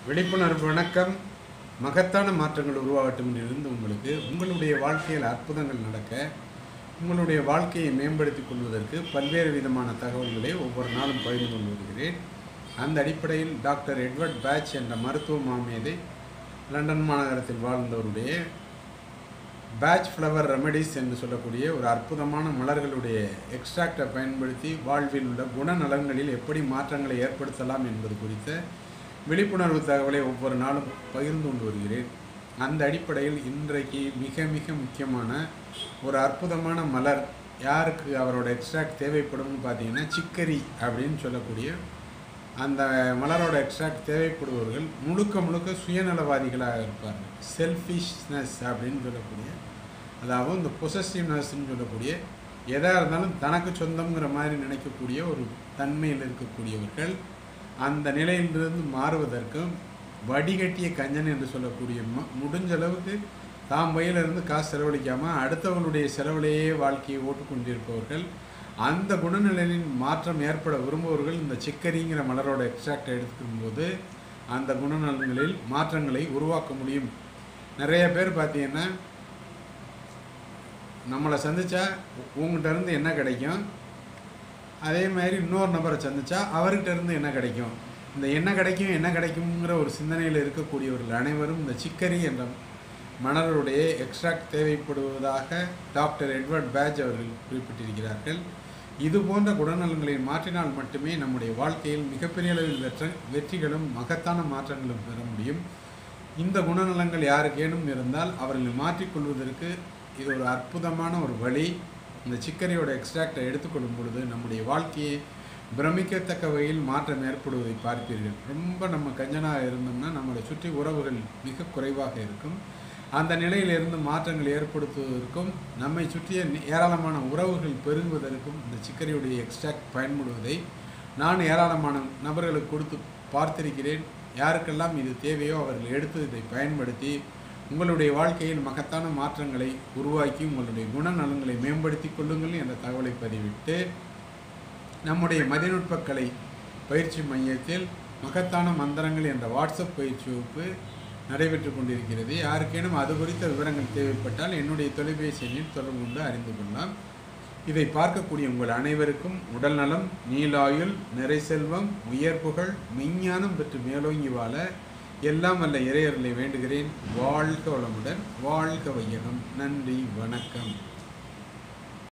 விழிப்புணர்வு வணக்கம் மகத்தான மாற்றங்கள் உருவாகட்டும் என்றிருந்து உங்களுக்கு உங்களுடைய வாழ்க்கையில் அற்புதங்கள் நடக்க உங்களுடைய வாழ்க்கையை மேம்படுத்திக் கொள்வதற்கு பல்வேறு விதமான தகவல்களை ஒவ்வொரு நாளும் பகிர்ந்து கொண்டு வருகிறேன் அந்த அடிப்படையில் டாக்டர் எட்வர்ட் பேட்ச் என்ற மருத்துவ மாமேதை லண்டன் மாநகரத்தில் வாழ்ந்தவருடைய பேட்ச் ஃப்ளவர் ரெமெடிஸ் என்று சொல்லக்கூடிய ஒரு அற்புதமான மலர்களுடைய எக்ஸ்ட்ராக்டை பயன்படுத்தி வாழ்வில் உள்ள குணநலன்களில் எப்படி மாற்றங்களை ஏற்படுத்தலாம் என்பது குறித்த விழிப்புணர்வு தகவலை ஒவ்வொரு நாளும் பகிர்ந்து கொண்டு வருகிறேன் அந்த அடிப்படையில் இன்றைக்கு மிக மிக முக்கியமான ஒரு அற்புதமான மலர் யாருக்கு அவரோட எக்ஸ்ட்ராக்ட் தேவைப்படும்னு பார்த்தீங்கன்னா சிக்கரி அப்படின்னு சொல்லக்கூடிய அந்த மலரோட எக்ஸ்ட்ராக்ட் தேவைப்படுபவர்கள் முழுக்க முழுக்க சுயநலவாதிகளாக இருப்பார்கள் செல்ஃபிஷ்னஸ் அப்படின்னு சொல்லக்கூடிய அதாவது இந்த பொசசிவ்னஸ்ன்னு சொல்லக்கூடிய எதாக இருந்தாலும் தனக்கு சொந்தங்கிற மாதிரி நினைக்கக்கூடிய ஒரு தன்மையில் இருக்கக்கூடியவர்கள் அந்த நிலையிலிருந்து மாறுவதற்கும் வடிகட்டிய கஞ்சன் என்று சொல்லக்கூடிய ம- முடிஞ்ச அளவுக்கு தாம் வயிலிருந்து காசு செலவழிக்காமல் அடுத்தவங்களுடைய செலவிலேயே வாழ்க்கையை ஓட்டுக்கொண்டிருப்பவர்கள் அந்த குணநிலையின் மாற்றம் ஏற்பட விரும்புபவர்கள் இந்த சிக்கரிங்கிற மலரோட எக்ஸ்ட்ராக்டை எடுக்கும்போது அந்த குணநலன்களில் மாற்றங்களை உருவாக்க முடியும் நிறைய பேர் பார்த்தீங்கன்னா நம்மளை சந்திச்சா உங்ககிட்ட இருந்து என்ன கிடைக்கும் அதே மாதிரி இன்னொரு நபரை சந்திச்சா அவர்கிட்ட இருந்து என்ன கிடைக்கும் இந்த என்ன கிடைக்கும் என்ன கிடைக்குங்கிற ஒரு சிந்தனையில் இருக்கக்கூடியவர்கள் அனைவரும் இந்த சிக்கரி என்ற மணலுடைய எக்ஸ்ட்ராக்ட் தேவைப்படுவதாக டாக்டர் எட்வர்ட் பேட்ச் அவர்கள் குறிப்பிட்டிருக்கிறார்கள் இது போன்ற குணநலன்களை மாற்றினால் மட்டுமே நம்முடைய வாழ்க்கையில் மிகப்பெரிய அளவில் வெற்ற வெற்றிகளும் மகத்தான மாற்றங்களும் பெற முடியும் இந்த குணநலங்கள் யாருக்கேனும் இருந்தால் அவர்களை மாற்றிக்கொள்வதற்கு இது ஒரு அற்புதமான ஒரு வழி இந்த சிக்கரியோட எக்ஸ்ட்ராக்டை எடுத்துக்கொள்ளும் பொழுது நம்முடைய வாழ்க்கையை பிரமிக்கத்தக்க வகையில் மாற்றம் ஏற்படுவதை பார்ப்பீர்கள் ரொம்ப நம்ம கஞ்சனாக இருந்தோம்னா நம்மளை சுற்றி உறவுகள் மிக குறைவாக இருக்கும் அந்த நிலையிலிருந்து மாற்றங்கள் ஏற்படுத்துவதற்கும் நம்மை சுற்றிய நி- ஏராளமான உறவுகள் பெருகுவதற்கும் இந்த சிக்கரியுடைய எக்ஸ்ட்ராக்ட் பயன்படுவதை நான் ஏராளமான நபர்களுக்கு கொடுத்து பார்த்திருக்கிறேன் யாருக்கெல்லாம் இது தேவையோ அவர்கள் எடுத்து இதை பயன்படுத்தி உங்களுடைய வாழ்க்கையில் மகத்தான மாற்றங்களை உருவாக்கி உங்களுடைய குணநலன்களை மேம்படுத்திக் கொள்ளுங்கள் என்ற தகவலை பதிவிட்டு நம்முடைய மதிநுட்பக்கலை பயிற்சி மையத்தில் மகத்தான மந்திரங்கள் என்ற வாட்ஸ்அப் பயிற்சி வகுப்பு நடைபெற்று கொண்டிருக்கிறது யாருக்கேனும் அது குறித்த விவரங்கள் தேவைப்பட்டால் என்னுடைய தொலைபேசி எண்ணில் தொடர்பு கொண்டு அறிந்து கொள்ளலாம் இதை பார்க்கக்கூடிய உங்கள் அனைவருக்கும் உடல்நலம் நீலாயுள் நிறை செல்வம் உயர் புகழ் மெஞ்ஞானம் பெற்று மேலோங்கி வாழ எல்லாம் வல்ல இறையர்களை வேண்டுகிறேன் வாழ்க வளமுடன் வாழ்க வையகம் நன்றி வணக்கம்